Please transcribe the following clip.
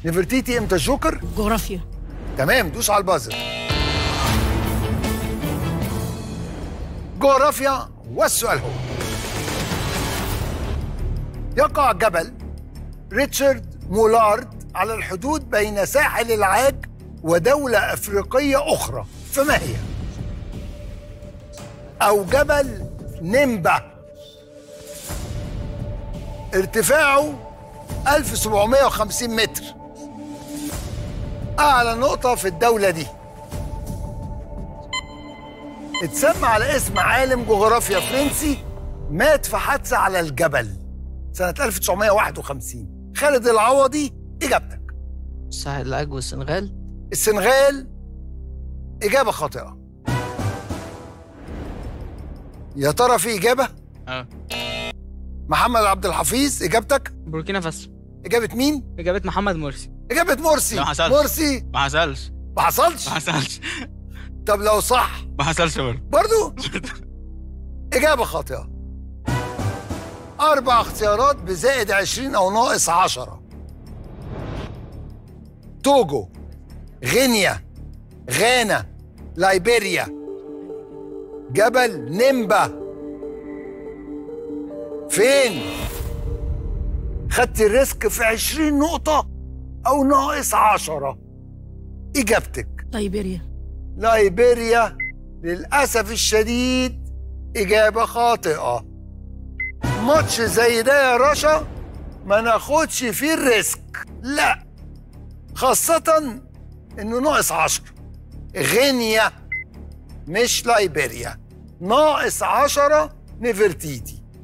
نفرتيتي امتى الجوكر جغرافيا تمام دوس على البازر جغرافيا والسؤال هو يقع جبل ريتشارد مولارد على الحدود بين ساحل العاج ودولة أفريقية أخرى فما هي؟ أو جبل نيمبا ارتفاعه 1750 متر أعلى نقطة في الدولة دي اتسمى على اسم عالم جغرافيا فرنسي مات في حادثة على الجبل سنة 1951 خالد العوضي إجابتك ساحل العاج والسنغال السنغال إجابة خاطئة يا ترى في إجابة؟ اه محمد عبد الحفيظ إجابتك؟ بوركينا فاسو إجابة مين؟ إجابة محمد مرسي إجابة مرسي لا، ما حصلش. مرسي ما حصلش ما حصلش ما حصلش طب لو صح ما حصلش برضه برضو إجابة خاطئة أربع اختيارات بزائد عشرين أو ناقص عشرة توجو غينيا غانا لايبيريا جبل نيمبا فين خدت الريسك في عشرين نقطة أو ناقص عشرة إجابتك ليبيريا لايبيريا للأسف الشديد إجابة خاطئة ماتش زي ده يا رشا ما ناخدش فيه الريسك لا خاصة إنه ناقص عشرة غينيا مش لايبيريا ناقص عشرة نفرتيتي